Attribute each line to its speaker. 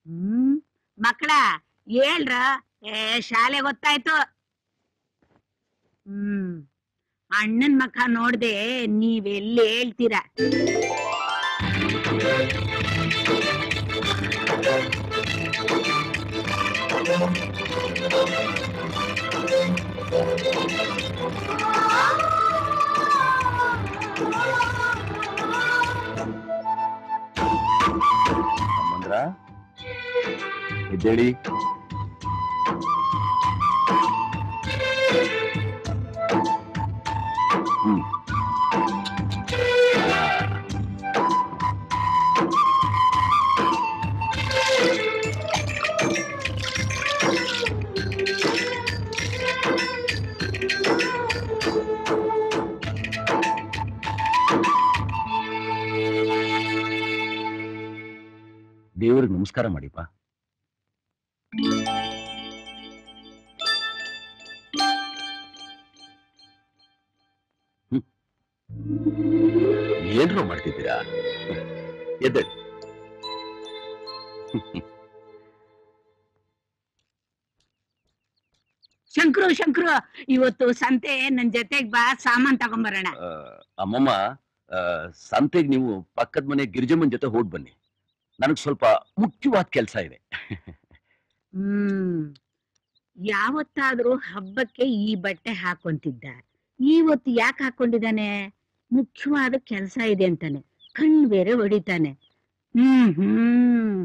Speaker 1: ಹ್ಮ್ ಮಕ್ಕಳ ಹೇಳ್ರ ಏ ಶಾಲೆ ಗೊತ್ತಾಯ್ತು ಹ್ಮ್ ಅಣ್ಣನ್ ಮಖ ನೋಡ್ದೆ ನೀವೆಲ್ಲಿ ಹೇಳ್ತೀರ
Speaker 2: ಅಮ್ಮಂದ್ರ ಎದ್ದೇಳಿ ಹ್ಮ್ ದೇವ್ರಿಗೆ ನಮಸ್ಕಾರ ಮಾಡಿಪ್ಪ ಹ್ಮ್. ಏನ್ರೋ ಮಾಡ್ತಿದ್ದೀರಾ ಎದ್ದೇಳಿ
Speaker 1: ಶಂಕ್ರು ಶಂಕ್ರು ಇವತ್ತು ಸಂತೆ ನನ್ ಜೊತೆಗ್ ಬಾ ಸಾಮಾನ್ ತಗೊಂಬರೋಣ
Speaker 2: ಆ, ಅಮ್ಮಮ್ಮ ಸಂತೆಗೆ ನೀವು ಪಕ್ಕದ ಮನೆ ಗಿರಿಜಮ್ಮನ್ ಜೊತೆ ಹೋಗ್ ಬನ್ನಿ ನನಗ್ ಸ್ವಲ್ಪ ಮುಖ್ಯವಾದ ಕೆಲಸ ಇದೆ
Speaker 1: ಹ್ಮ್ ಯಾವತ್ತಾದ್ರೂ ಹಬ್ಬಕ್ಕೆ ಈ ಬಟ್ಟೆ ಹಾಕೊಂತಿದ್ದ ಇವತ್ತು ಯಾಕೆ ಹಾಕೊಂಡಿದ್ದಾನೆ ಮುಖ್ಯವಾದ ಕೆಲ್ಸ ಇದೆ ಅಂತಾನೆ ಕಣ್ ಬೇರೆ ಹೊಡಿತಾನೆ ಹ್ಮ್ ಹ್ಮ್